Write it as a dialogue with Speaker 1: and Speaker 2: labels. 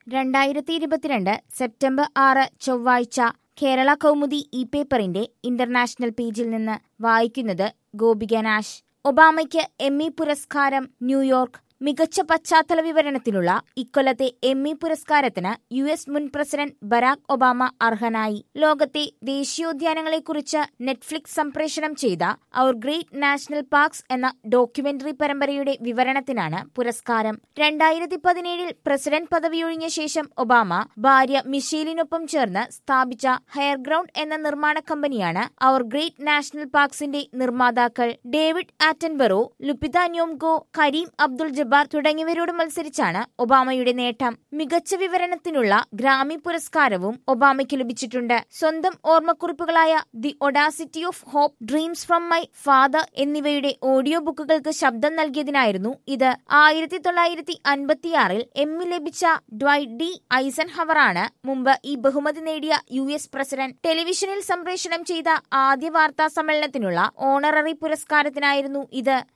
Speaker 1: രണ്ടായിരത്തി ഇരുപത്തിരണ്ട് സെപ്റ്റംബർ ആറ് ചൊവ്വാഴ്ച കേരള കൗമുദി ഇ പേപ്പറിന്റെ ഇന്റർനാഷണൽ പേജിൽ നിന്ന് വായിക്കുന്നത് ഗോപിക നാഷ് ഒബാമയ്ക്ക് എമ്മി പുരസ്കാരം ന്യൂയോർക്ക് മികച്ച പശ്ചാത്തല വിവരണത്തിനുള്ള ഇക്കൊല്ലത്തെ എമ്മി പുരസ്കാരത്തിന് യു എസ് മുൻ പ്രസിഡന്റ് ബരാക് ഒബാമ അർഹനായി ലോകത്തെ ദേശീയോദ്യാനങ്ങളെക്കുറിച്ച് നെറ്റ്ഫ്ലിക്സ് സംപ്രേഷണം ചെയ്ത അവർ ഗ്രേറ്റ് നാഷണൽ പാർക്സ് എന്ന ഡോക്യുമെന്ററി പരമ്പരയുടെ വിവരണത്തിനാണ് പുരസ്കാരം രണ്ടായിരത്തി പതിനേഴിൽ പ്രസിഡന്റ് പദവിയൊഴിഞ്ഞ ശേഷം ഒബാമ ഭാര്യ മിഷേലിനൊപ്പം ചേർന്ന് സ്ഥാപിച്ച ഹെയർ ഗ്രൗണ്ട് എന്ന നിർമ്മാണ കമ്പനിയാണ് അവർ ഗ്രേറ്റ് നാഷണൽ പാർക്സിന്റെ നിർമ്മാതാക്കൾ David Attenborough Lupita Nyong'o Kareem Abdul Jabbar തുടങ്ങിയവരോട് മത്സരിച്ചാണ് ഒബാമയുടെ നേട്ടം മികച്ച വിവരണത്തിനുള്ള ഗ്രാമി പുരസ്കാരവും ഒബാമയ്ക്ക് ലഭിച്ചിട്ടുണ്ട് സ്വന്തം ഓർമ്മക്കുറിപ്പുകളായ the audacity of hope dreams from my father എന്നിവയുടെ ഓഡിയോ ബുക്കുകൾക്ക് ശബ്ദം നൽകിയതിനായിരുന്നു ഇത് ആയിരത്തി തൊള്ളായിരത്തി അൻപത്തിയാറിൽ എമ്മി ലഭിച്ച ഡ്വൈ ഡി ഐസൻ ഹവറാണ് മുമ്പ് ഈ ബഹുമതി നേടിയ യു എസ് പ്രസിഡന്റ് ടെലിവിഷനിൽ സംപ്രേഷണം ചെയ്ത ആദ്യ വാർത്താ സമ്മേളനത്തിനുള്ള ഓണററി പുരസ്കാരത്തിനായിരുന്നു ഇത്